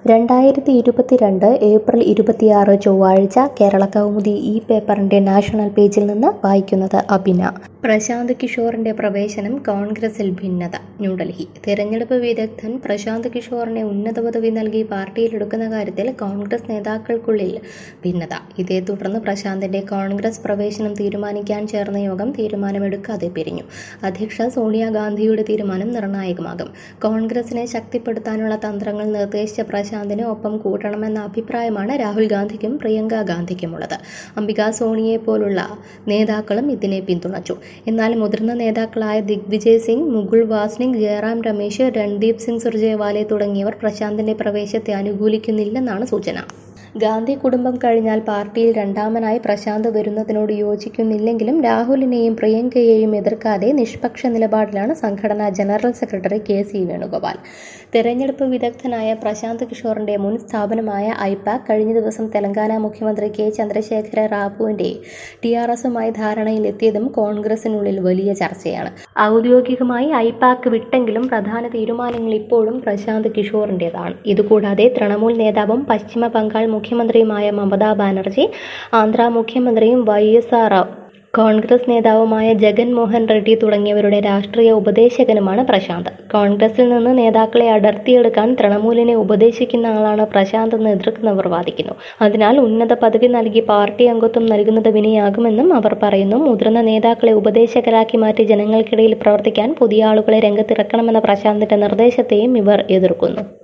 രണ്ടായിരത്തി ഇരുപത്തിരണ്ട് ഏപ്രിൽ ഇരുപത്തിയാറ് ചൊവ്വാഴ്ച കേരള കൗമുദി ഈ പേപ്പറിന്റെ നാഷണൽ പേജിൽ നിന്ന് വായിക്കുന്നത് അബിന പ്രശാന്ത് കിഷോറിന്റെ പ്രവേശനം കോൺഗ്രസിൽ ഭിന്നത ന്യൂഡൽഹി തെരഞ്ഞെടുപ്പ് വിദഗ്ധൻ പ്രശാന്ത് കിഷോറിനെ ഉന്നത പദവി നൽകി പാർട്ടിയിലെടുക്കുന്ന കാര്യത്തിൽ കോൺഗ്രസ് നേതാക്കൾക്കുള്ളിൽ ഭിന്നത ഇതേ തുടർന്ന് പ്രശാന്തിന്റെ കോൺഗ്രസ് പ്രവേശനം തീരുമാനിക്കാൻ ചേർന്ന യോഗം തീരുമാനമെടുക്കാതെ പിരിഞ്ഞു അധ്യക്ഷ സോണിയാഗാന്ധിയുടെ തീരുമാനം നിർണായകമാകും കോൺഗ്രസിനെ ശക്തിപ്പെടുത്താനുള്ള തന്ത്രങ്ങൾ നിർദ്ദേശിച്ച പ്രശാന്തിന് ഒപ്പം കൂട്ടണമെന്ന അഭിപ്രായമാണ് രാഹുൽ ഗാന്ധിക്കും പ്രിയങ്ക ഗാന്ധിക്കുമുള്ളത് അംബിക സോണിയെ പോലുള്ള നേതാക്കളും ഇതിനെ പിന്തുണച്ചു എന്നാൽ മുതിർന്ന നേതാക്കളായ ദിഗ്വിജയ് സിംഗ് മുകുൾ വാസ്നിക് ജയറാം രമേശ് രൺദീപ് സിംഗ് സുർജേവാലെ തുടങ്ങിയവർ പ്രശാന്തിന്റെ പ്രവേശത്തെ അനുകൂലിക്കുന്നില്ലെന്നാണ് സൂചന ഗാന്ധി കുടുംബം കഴിഞ്ഞാൽ പാർട്ടിയിൽ രണ്ടാമനായി പ്രശാന്ത് വരുന്നതിനോട് യോജിക്കുന്നില്ലെങ്കിലും രാഹുലിനെയും പ്രിയങ്കയെയും എതിർക്കാതെ നിഷ്പക്ഷ നിലപാടിലാണ് സംഘടനാ general secretary K C Venugopal തെരഞ്ഞെടുപ്പ് വിദഗ്ധനായ പ്രശാന്ത് കിഷോറിന്റെ മുൻ സ്ഥാപനമായ ഐപാക് കഴിഞ്ഞ ദിവസം തെലങ്കാന മുഖ്യമന്ത്രി കെ ചന്ദ്രശേഖര റാവുവിന്റെ ടി ആർ എസുമായി ധാരണയിലെത്തിയതും കോൺഗ്രസിനുള്ളിൽ വലിയ ചർച്ചയാണ് ഔദ്യോഗികമായി ഐപാക് വിട്ടെങ്കിലും പ്രധാന തീരുമാനങ്ങൾ ഇപ്പോഴും പ്രശാന്ത് കിഷോറിന്റേതാണ് ഇതുകൂടാതെ തൃണമൂൽ നേതാവും പശ്ചിമ ബംഗാൾ മുഖ്യമന്ത്രിയുമായ മമതാ ബാനർജി ആന്ധ്ര മുഖ്യമന്ത്രിയും വൈ എസ് ആർ കോൺഗ്രസ് നേതാവുമായ ജഗൻ മോഹൻ റെഡ്ഡി തുടങ്ങിയവരുടെ രാഷ്ട്രീയ ഉപദേശകനുമാണ് പ്രശാന്ത് കോൺഗ്രസിൽ നിന്ന് നേതാക്കളെ അടർത്തിയെടുക്കാൻ തൃണമൂലിനെ ഉപദേശിക്കുന്ന ആളാണ് പ്രശാന്ത് എന്ന് എതിർക്കുന്നവർ വാദിക്കുന്നു അതിനാൽ ഉന്നത പദവി നൽകി പാർട്ടി അംഗത്വം നൽകുന്നത് വിനയാകുമെന്നും അവർ പറയുന്നു മുതിർന്ന നേതാക്കളെ ഉപദേശകരാക്കി മാറ്റി ജനങ്ങൾക്കിടയിൽ പ്രവർത്തിക്കാൻ പുതിയ ആളുകളെ രംഗത്തിറക്കണമെന്ന പ്രശാന്തിന്റെ നിർദ്ദേശത്തെയും ഇവർ എതിർക്കുന്നു